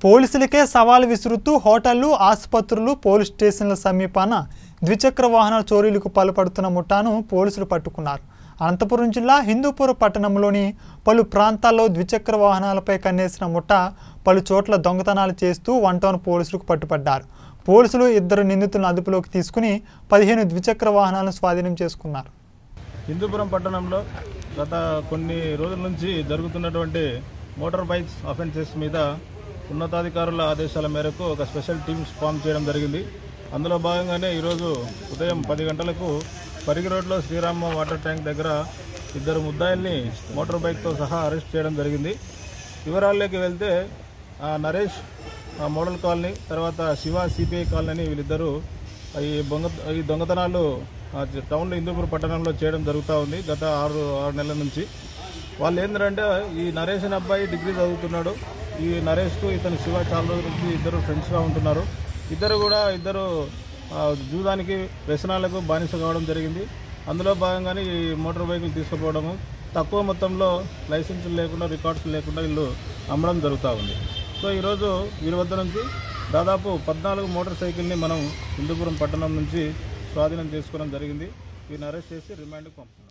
పోలీసులకే సవాల్ విసురుతూ హోటళ్లు ఆసుపత్రులు పోలీస్ స్టేషన్ల సమీపాన ద్విచక్ర వాహనాల చోరీలకు పాల్పడుతున్న ముఠాను పోలీసులు పట్టుకున్నారు అనంతపురం జిల్లా హిందూపూర్ పట్టణంలోని పలు ప్రాంతాల్లో ద్విచక్ర వాహనాలపై కన్నేసిన ముఠ పలు చోట్ల దొంగతనాలు చేస్తూ వన్ టౌన్ పోలీసులకు పట్టుపడ్డారు పోలీసులు ఇద్దరు నిందితులను అదుపులోకి తీసుకుని పదిహేను ద్విచక్ర వాహనాలను స్వాధీనం చేసుకున్నారు హిందూపురం పట్టణంలో గత కొన్ని రోజుల నుంచి జరుగుతున్నటువంటి మోటార్ బైక్స్ అఫెన్సెస్ మీద ఉన్నతాధికారుల ఆదేశాల మేరకు ఒక స్పెషల్ టీమ్స్ ఫామ్ చేయడం జరిగింది అందులో భాగంగానే ఈరోజు ఉదయం పది గంటలకు పరిగి రోడ్లో శ్రీరామ వాటర్ ట్యాంక్ దగ్గర ఇద్దరు ముద్దాయిల్ని మోటార్ బైక్తో సహా అరెస్ట్ చేయడం జరిగింది వివరాల్లోకి వెళ్తే ఆ నరేష్ ఆ మోడల్ కాలనీ తర్వాత శివ సిపిఐ కాలనీ అని వీళ్ళిద్దరూ ఈ బొంగ ఈ దొంగతనాలు ఆ జ- టౌన్లో హిందూపూర్ పట్టణంలో చేయడం జరుగుతూ ఉంది గత ఆరు ఆరు నెలల నుంచి వాళ్ళు ఏంటంటే ఈ నరేష్ అనే అబ్బాయి డిగ్రీ చదువుతున్నాడు ఈ నరేష్కు ఇతను శివ చాలా రోజుల నుంచి ఇద్దరు ఫ్రెండ్స్గా ఉంటున్నారు ఇద్దరు కూడా ఇద్దరు ఆ, జూదానికి వ్యసనాలకు బానిస కావడం జరిగింది అందులో భాగంగానే ఈ మోటార్ బైకులు తీసుకుపోవడము తక్కువ మొత్తంలో లైసెన్సులు లేకుండా రికార్డ్స్ లేకుండా వీళ్ళు అమ్మడం జరుగుతూ ఉంది సో ఈరోజు వీరి వద్ద నుంచి దాదాపు పద్నాలుగు మోటార్ సైకిల్ని మనం హిందూపురం పట్టణం నుంచి స్వాధీనం చేసుకోవడం జరిగింది వీరిని అరెస్ట్ చేసి రిమాండ్కి పంపుతున్నాం